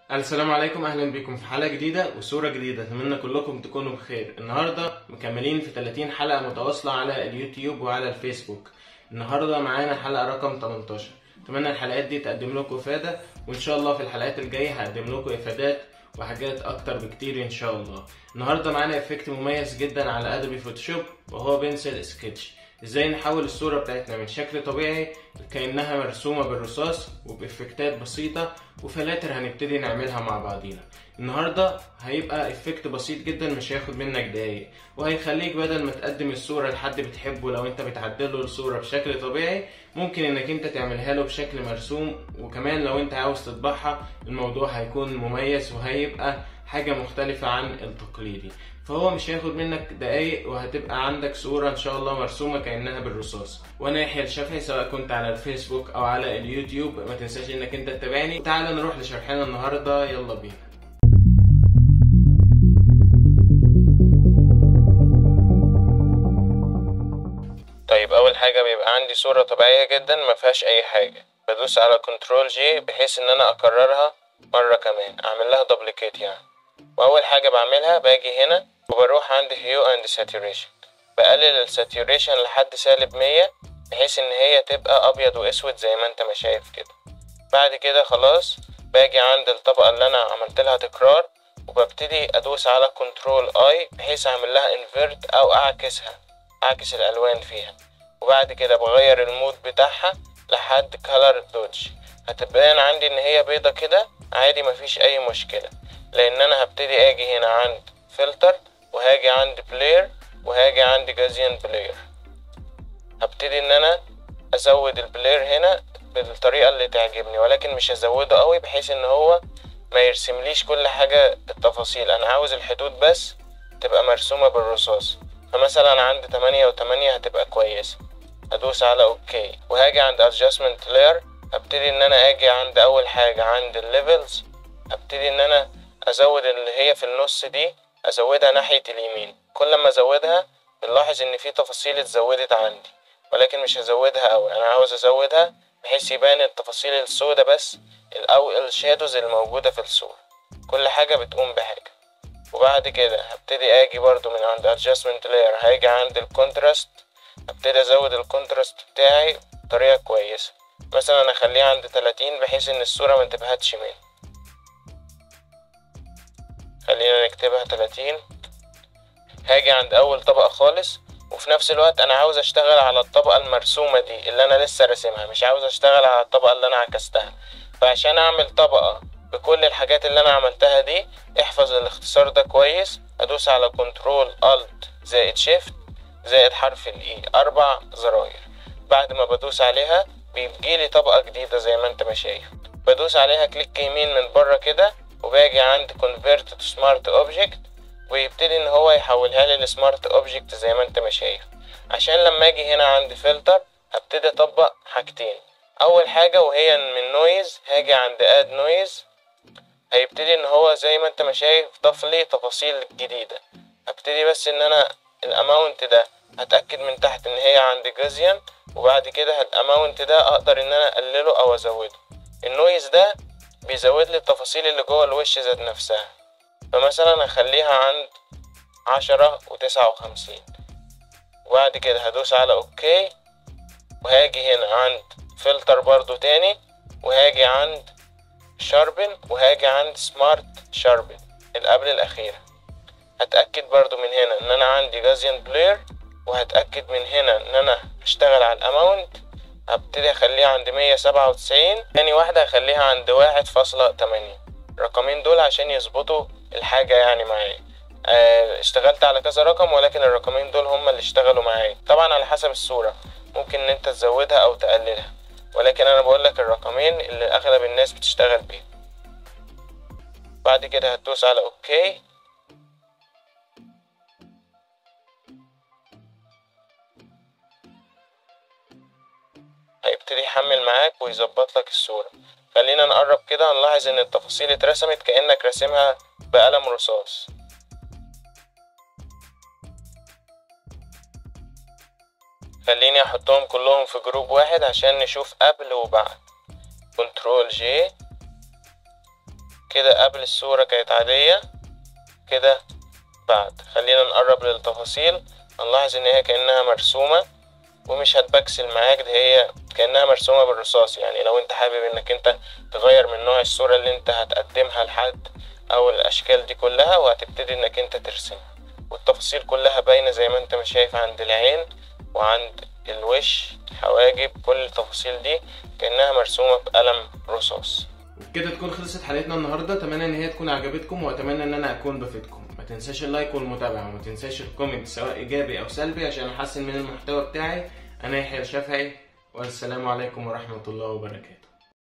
السلام عليكم اهلا بكم في حلقه جديده وصوره جديده اتمنى كلكم تكونوا بخير النهارده مكملين في 30 حلقه متواصله على اليوتيوب وعلى الفيسبوك النهارده معانا حلقه رقم 18 اتمنى الحلقات دي تقدم لكم افاده وان شاء الله في الحلقات الجايه هقدم لكم افادات وحاجات اكتر بكتير ان شاء الله النهارده معانا افكت مميز جدا على ادوبي فوتوشوب وهو بنسل سكتش ازاي نحول الصورة بتاعتنا من شكل طبيعي كأنها مرسومة بالرصاص وبإفكتات بسيطة وفلاتر هنبتدي نعملها مع بعضينا النهاردة هيبقى افكت بسيط جدا مش هياخد منك دقايق وهيخليك بدل ما تقدم الصورة لحد بتحبه لو انت بتعدله الصورة بشكل طبيعي ممكن انك انت تعملها له بشكل مرسوم وكمان لو انت عاوز تطبعها الموضوع هيكون مميز وهيبقى حاجة مختلفة عن التقليدي فهو مش هياخد منك دقايق وهتبقى عندك صورة ان شاء الله مرسومة كأنها بالرصاص وانا يحيى الشافعي سواء كنت على الفيسبوك او على اليوتيوب ما تنساش انك انت تتابعني تعال نروح لشرحنا النهاردة يلا بينا طيب اول حاجة بيبقى عندي صورة طبيعية جدا ما فيهاش اي حاجة بدوس على كنترول جي بحيث ان انا اكررها مرة كمان اعمل لها دوبليكيت يعني واول حاجة بعملها باجي هنا وبروح عند هيو اند ساتوريشن بقلل الساتوريشن لحد سالب مية بحيث ان هي تبقى ابيض واسود زي ما انت ما شايف كده بعد كده خلاص باجي عند الطبقة اللي انا عملت لها تكرار وببتدي ادوس على كنترول اي بحيث اعمل لها انفيرت او اعكسها اعكس الالوان فيها وبعد كده بغير المود بتاعها لحد كولر دوج هتبان عندي ان هي بيضة كده عادي مفيش اي مشكلة لان انا هبتدي اجي هنا عند فلتر وهاجي عند بلاير وهاجي عند جازيان بلاير هبتدي ان انا ازود البلاير هنا بالطريقة اللي تعجبني ولكن مش هزوده قوي بحيث ان هو ما يرسمليش كل حاجة التفاصيل انا عاوز الحدود بس تبقى مرسومة بالرصاص فمثلا عند تمانية وتمانية هتبقى كويسة هدوس على اوكي وهاجي عند adjustment layer هبتدي ان انا اجي عند اول حاجة عند الليفلز هبتدي ان انا ازود اللي هي في النص دي ازودها ناحية اليمين كل ما ازودها بنلاحظ ان في تفاصيل اتزودت عندي ولكن مش هزودها اوي انا عاوز ازودها بحيث يبان التفاصيل السوداء بس او الشادوز الموجودة في الصورة كل حاجة بتقوم بحاجة وبعد كده هبتدي اجي برضو من عند adjustment layer هاجي عند الكونتراست هبتدي ازود الكونتراست بتاعي بطريقة كويسة مثلا اخليه عند 30 بحيث ان الصورة ما تبهتش مني خلينا نكتبها 30 هاجي عند اول طبقة خالص وفي نفس الوقت انا عاوز اشتغل على الطبقة المرسومة دي اللي انا لسه راسمها مش عاوز اشتغل على الطبقة اللي انا عكستها فعشان اعمل طبقة بكل الحاجات اللي انا عملتها دي احفظ الاختصار ده كويس ادوس على كنترول الت زائد شيفت زائد حرف الاي اربع زراير بعد ما بدوس عليها بيجيلي طبقة جديدة زي ما انت ما شايف بدوس عليها كليك يمين من بره كده وباجي عند convert to smart object ويبتدي ان هو يحولها لي لسمارت اوبجكت زي ما انت ما شايف عشان لما اجي هنا عند فلتر هبتدي اطبق حاجتين اول حاجة وهي من نويز هاجي عند اد نويز هيبتدي ان هو زي ما انت ما شايف ضاف لي تفاصيل جديدة هبتدي بس ان انا الاماونت ده هتأكد من تحت ان هي عند جازيان وبعد كده الاماونت ده اقدر ان انا اقلله او ازوده النويز ده بيزود لي التفاصيل اللي جوه الوش ذات نفسها فمثلا هخليها عند عشرة وتسعة وخمسين وبعد كده هدوس على اوكي وهاجي هنا عند فلتر برضو تاني وهاجي عند شاربن وهاجي عند سمارت شاربن اللي قبل الأخيرة هتأكد برضو من هنا ان انا عندي جازيان بلاير وهتأكد من هنا ان انا هشتغل على الاماونت هبتدي اخليها عند مية سبعة وتسعين تاني واحدة هخليها عند واحد فاصلة تمانية الرقمين دول عشان يظبطوا الحاجة يعني معايا آه اشتغلت على كذا رقم ولكن الرقمين دول هما اللي اشتغلوا معايا طبعا على حسب الصورة ممكن ان انت تزودها او تقللها ولكن انا بقولك الرقمين اللي اغلب الناس بتشتغل بيهم بعد كده هتدوس على اوكي هيبتدي يحمل معاك ويظبط لك الصورة خلينا نقرب كده هنلاحظ ان التفاصيل اترسمت كأنك راسمها بقلم رصاص خليني احطهم كلهم في جروب واحد عشان نشوف قبل وبعد كنترول جي كده قبل الصورة كانت عادية كده بعد خلينا نقرب للتفاصيل هنلاحظ ان هي كأنها مرسومة ومش هتبكسل معاك ده هي كأنها مرسومة بالرصاص يعني لو انت حابب انك انت تغير من نوع الصورة اللي انت هتقدمها لحد او الاشكال دي كلها وهتبتدي انك انت ترسمها والتفاصيل كلها باينة زي ما انت ما شايف عند العين وعند الوش حواجب كل التفاصيل دي كأنها مرسومة بقلم رصاص وبكده تكون خلصت حلقتنا النهارده اتمنى ان هي تكون عجبتكم واتمنى ان انا اكون بفيدكم ما تنساش اللايك والمتابعه وما تنساش الكومنت سواء ايجابي او سلبي عشان احسن من المحتوى بتاعي انا يحيى الشافعي والسلام عليكم ورحمه الله وبركاته